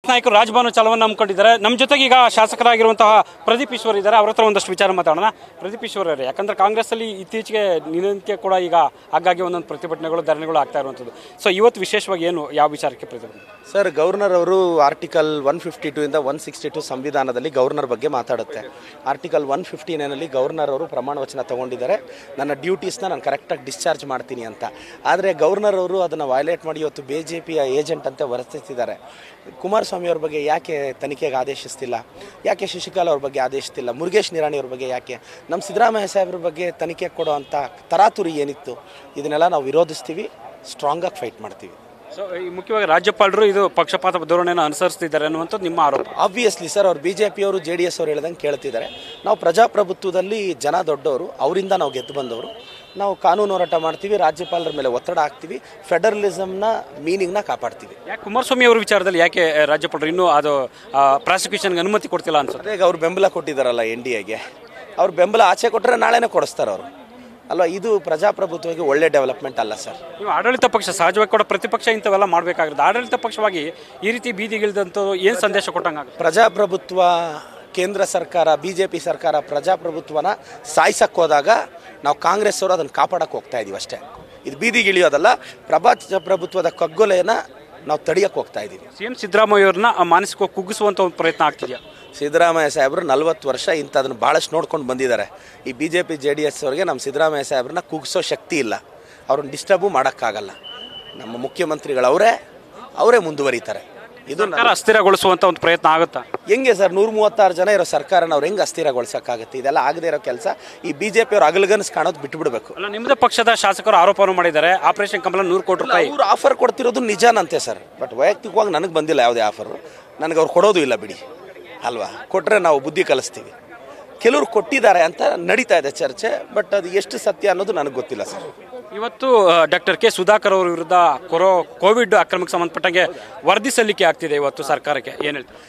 ನಾಯಕರು ರಾಜಭವನ ಚಾಲವನ್ನು ಹಮ್ಮಿಕೊಂಡಿದ್ದಾರೆ ನಮ್ಮ ಜೊತೆಗೆ ಈಗ ಶಾಸಕರಾಗಿರುವಂತಹ ಪ್ರದೀಪ್ ಈಶ್ವರ್ ಇದ್ದಾರೆ ಅವ್ರ ಹತ್ರ ಒಂದಷ್ಟು ವಿಚಾರ ಮಾತಾಡೋಣ ಪ್ರದೀಪ್ ಈಶ್ವರ್ ಅವರೇ ಯಾಕಂದ್ರೆ ಕಾಂಗ್ರೆಸ್ಸಲ್ಲಿ ಇತ್ತೀಚೆಗೆ ದಿನನಿತ್ಯ ಕೂಡ ಈಗ ಆಗಾಗ್ಗೆ ಒಂದೊಂದು ಪ್ರತಿಭಟನೆಗಳು ಧರಣಿಗಳು ಆಗ್ತಾ ಇರುವಂಥದ್ದು ಸೊ ಇವತ್ತು ವಿಶೇಷವಾಗಿ ಏನು ಯಾವ ವಿಚಾರಕ್ಕೆ ಪ್ರತಿಭಟನೆ ಸರ್ ಗವರ್ನರ್ ಅವರು ಆರ್ಟಿಕಲ್ ಒನ್ ಫಿಫ್ಟಿ ಟೂ ಇಂದ ಒನ್ ಸಿಕ್ಸ್ಟಿ ಟು ಸಂವಿಧಾನದಲ್ಲಿ ಗವರ್ನರ್ ಬಗ್ಗೆ ಮಾತಾಡುತ್ತೆ ಆರ್ಟಿಕಲ್ ಒನ್ ಫಿಫ್ಟಿ ನೈನಲ್ಲಿ ಗವರ್ನರ್ ಅವರು ಪ್ರಮಾಣ ವಚನ ತಗೊಂಡಿದ್ದಾರೆ ನನ್ನ ಡ್ಯೂಟೀಸ್ನ ನಾನು ಕರೆಕ್ಟಾಗಿ ಡಿಸ್ಚಾರ್ಜ್ ಮಾಡ್ತೀನಿ ಅಂತ ಆದರೆ ಗವರ್ನರ್ ಅವರು ಅದನ್ನು ವಯಲೇಟ್ ಮಾಡಿ ಇವತ್ತು ಬಿ ಜೆ ಪಿಯ ಏಜೆಂಟ್ ಅಂತ ವರ್ತಿಸ್ತಿದ್ದಾರೆ ಕುಮಾರಸ್ವಾಮಿ ಅವ್ರ ಬಗ್ಗೆ ಯಾಕೆ ತನಿಖೆಗೆ ಆದೇಶಿಸ್ತಿಲ್ಲ ಯಾಕೆ ಶಶಿಕಲಾ ಅವ್ರ ಬಗ್ಗೆ ಆದೇಶಿಸ್ತಿಲ್ಲ ಮುರುಗೇಶ್ ನಿರಾಣಿ ಅವ್ರ ಬಗ್ಗೆ ಯಾಕೆ ನಮ್ಮ ಸಿದ್ದರಾಮಯ್ಯ ಸಾಹೇಬ್ರ ಬಗ್ಗೆ ತನಿಖೆ ಕೊಡೋ ಅಂಥ ತರಾತುರಿ ಏನಿತ್ತು ಇದನ್ನೆಲ್ಲ ನಾವು ವಿರೋಧಿಸ್ತೀವಿ ಸ್ಟ್ರಾಂಗಾಗಿ ಫೈಟ್ ಮಾಡ್ತೀವಿ ಸೊ ಈ ಮುಖ್ಯವಾಗಿ ರಾಜ್ಯಪಾಲರು ಇದು ಪಕ್ಷಪಾತ ಧೋರಣೆಯನ್ನು ಅನುಸರಿಸ್ತಿದ್ದಾರೆ ಅನ್ನುವಂಥದ್ದು ನಿಮ್ಮ ಆರೋಪ ಆಬ್ವಿಯಸ್ಲಿ ಸರ್ ಅವ್ರು ಬಿ ಜೆ ಪಿಯವರು ಜೆ ಡಿ ಎಸ್ ಅವ್ರು ಹೇಳ್ದಂಗೆ ಕೇಳ್ತಿದ್ದಾರೆ ನಾವು ಪ್ರಜಾಪ್ರಭುತ್ವದಲ್ಲಿ ಜನ ದೊಡ್ಡವರು ಅವರಿಂದ ನಾವು ಗೆದ್ದು ಬಂದವರು ನಾವು ಕಾನೂನು ಹೋರಾಟ ಮಾಡ್ತೀವಿ ರಾಜ್ಯಪಾಲರ ಮೇಲೆ ಒತ್ತಡ ಹಾಕ್ತೀವಿ ಫೆಡರಲಿಸಮ್ನ ಮೀನಿಂಗ್ನ ಕಾಪಾಡ್ತೀವಿ ಯಾಕೆ ಕುಮಾರಸ್ವಾಮಿ ಅವರ ವಿಚಾರದಲ್ಲಿ ಯಾಕೆ ರಾಜ್ಯಪಾಲರು ಇನ್ನೂ ಅದು ಪ್ರಾಸಿಕ್ಯೂಷನ್ಗೆ ಅನುಮತಿ ಕೊಡ್ತಿಲ್ಲ ಅನ್ಸುತ್ತೆ ಅದೇ ಅವ್ರು ಬೆಂಬಲ ಕೊಟ್ಟಿದ್ದಾರಲ್ಲ ಎನ್ ಡಿ ಎಗೆ ಅವ್ರು ಬೆಂಬಲ ಆಚೆ ಕೊಟ್ಟರೆ ನಾಳೆನೇ ಕೊಡಿಸ್ತಾರೆ ಅವರು ಅಲ್ವಾ ಇದು ಪ್ರಜಾಪ್ರಭುತ್ವಕ್ಕೆ ಒಳ್ಳೆ ಡೆವಲಪ್ಮೆಂಟ್ ಅಲ್ಲ ಸರ್ ನೀವು ಆಡಳಿತ ಪಕ್ಷ ಸಹಜವಾಗಿ ಕೂಡ ಪ್ರತಿಪಕ್ಷ ಇಂಥವೆಲ್ಲ ಮಾಡಬೇಕಾಗಿರೋದು ಆಡಳಿತ ಪಕ್ಷವಾಗಿ ಈ ರೀತಿ ಬೀದಿಗಿಳಿದಂತೂ ಏನು ಸಂದೇಶ ಕೊಟ್ಟಂಗಾಗುತ್ತೆ ಪ್ರಜಾಪ್ರಭುತ್ವ ಕೇಂದ್ರ ಸರ್ಕಾರ ಬಿ ಜೆ ಪಿ ಸರ್ಕಾರ ಪ್ರಜಾಪ್ರಭುತ್ವನ ಸಾಯ್ಸಕ್ಕೆ ಹೋದಾಗ ನಾವು ಕಾಂಗ್ರೆಸ್ ಅವರು ಅದನ್ನು ಕಾಪಾಡಕ್ಕೆ ಹೋಗ್ತಾ ಇದೀವಿ ಅಷ್ಟೇ ಇದು ಬೀದಿಗಿಳಿಯೋದಲ್ಲ ಪ್ರಜಾಪ್ರಭುತ್ವದ ಕಗ್ಗೊಲೆಯನ್ನು ನಾವು ತಡಿಯಕ್ಕೆ ಹೋಗ್ತಾ ಇದ್ದೀವಿ ಸಿ ಎಂ ಸಿದ್ದರಾಮಯ್ಯ ಅವ್ರನ್ನ ಮಾನಸಿಕವಾಗಿ ಕುಗ್ಗಿಸುವಂತ ಒಂದು ಪ್ರಯತ್ನ ಆಗ್ತಿದೆಯಾ ಸಿದ್ದರಾಮಯ್ಯ ಸಾಹೇಬರು ನಲ್ವತ್ತು ವರ್ಷ ಇಂಥದನ್ನು ಭಾಳಷ್ಟು ನೋಡ್ಕೊಂಡು ಬಂದಿದ್ದಾರೆ ಈ B J P J D S ಅವ್ರಿಗೆ ನಮ್ಮ ಸಿದ್ದರಾಮಯ್ಯ ಸಾಹೇಬ್ರನ್ನ ಕುಗ್ಸೋ ಶಕ್ತಿ ಇಲ್ಲ ಅವ್ರನ್ನ ಡಿಸ್ಟರ್ಬು ಮಾಡೋಕ್ಕಾಗಲ್ಲ ನಮ್ಮ ಮುಖ್ಯಮಂತ್ರಿಗಳು ಅವರೇ ಅವರೇ ಮುಂದುವರಿತಾರೆ ಇದು ನ- ಸರ್ಕಾರ ಅಸ್ಥಿರಗೊಳಿಸುವಂತ ಒಂದು ಪ್ರಯತ್ನ ಆಗುತ್ತಾ ಹೆಂಗೆ ಸರ್ ನೂರ ಮೂವತ್ತಾರು ಜನ ಇರೋ ಸರ್ಕಾರನ ಅವ್ರು ಹೆಂಗೆ ಅಸ್ಥಿರಗೊಳಿಸೋಕ್ಕಾಗುತ್ತೆ ಇದೆಲ್ಲ ಆಗದೇ ಇರೋ ಕೆಲಸ ಈ ಬಿ ಜೆ ಪಿ ಅವ್ರು ಅಗಲಗನಸ್ ಕಾಣೋದು ಬಿಟ್ಬಿಡ್ಬೇಕು ಅಲ್ಲ ನಿಮ್ಮದೇ ಪಕ್ಷದ ಶಾಸಕರು ಆರೋಪವನ್ನು ಮಾಡಿದ್ದಾರೆ ಆಪರೇಷನ್ ಕಮಲ ನೂರು ಕೋಟಿ ರೂಪಾಯಿ ಅವ್ರು ಆಫರ್ ಕೊಡ್ತಿರೋದು ನಿಜಾನಂತೆ ಸರ್ ಬಟ್ ವೈಯಕ್ತಿಕವಾಗಿ ನನಗೆ ಬಂದಿಲ್ಲ ಯಾವುದೇ ಆಫರು ನನಗೆ ಅವ್ರು ಕೊಡೋದು ಇಲ್ಲ ಬಿಡಿ ಅಲ್ವಾ ಕೊಟ್ಟರೆ ನಾವು ಬುದ್ಧಿ ಕಲಿಸ್ತೀವಿ ಕೆಲವರು ಕೊಟ್ಟಿದ್ದಾರೆ ಅಂತ ನಡೀತಾ ಇದೆ ಚರ್ಚೆ ಬಟ್ ಅದು ಎಷ್ಟು ಸತ್ಯ ಅನ್ನೋದು ನನಗೆ ಗೊತ್ತಿಲ್ಲ ಸರ್ ಇವತ್ತು ಡಾಕ್ಟರ್ ಕೆ ಸುಧಾಕರ್ ಅವರ ವಿರುದ್ಧ ಕೊರೋ ಕೋವಿಡ್ ಅಕ್ರಮಕ್ಕೆ ಸಂಬಂಧಪಟ್ಟಂಗೆ ವರದಿ ಸಲ್ಲಿಕೆ ಆಗ್ತಿದೆ ಇವತ್ತು ಸರ್ಕಾರಕ್ಕೆ ಏನು ಹೇಳ್ತಾರೆ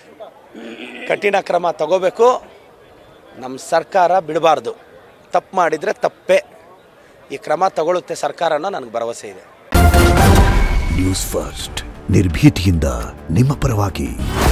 ಕಠಿಣ ಕ್ರಮ ತಗೋಬೇಕು ನಮ್ಮ ಸರ್ಕಾರ ಬಿಡಬಾರ್ದು ತಪ್ಪು ಮಾಡಿದರೆ ತಪ್ಪೇ ಈ ಕ್ರಮ ತಗೊಳುತ್ತೆ ಸರ್ಕಾರ ಅನ್ನೋ ನನಗೆ ಭರವಸೆ ಇದೆ ನ್ಯೂಸ್ ಫಸ್ಟ್ ನಿರ್ಭೀತಿಯಿಂದ ನಿಮ್ಮ ಪರವಾಗಿ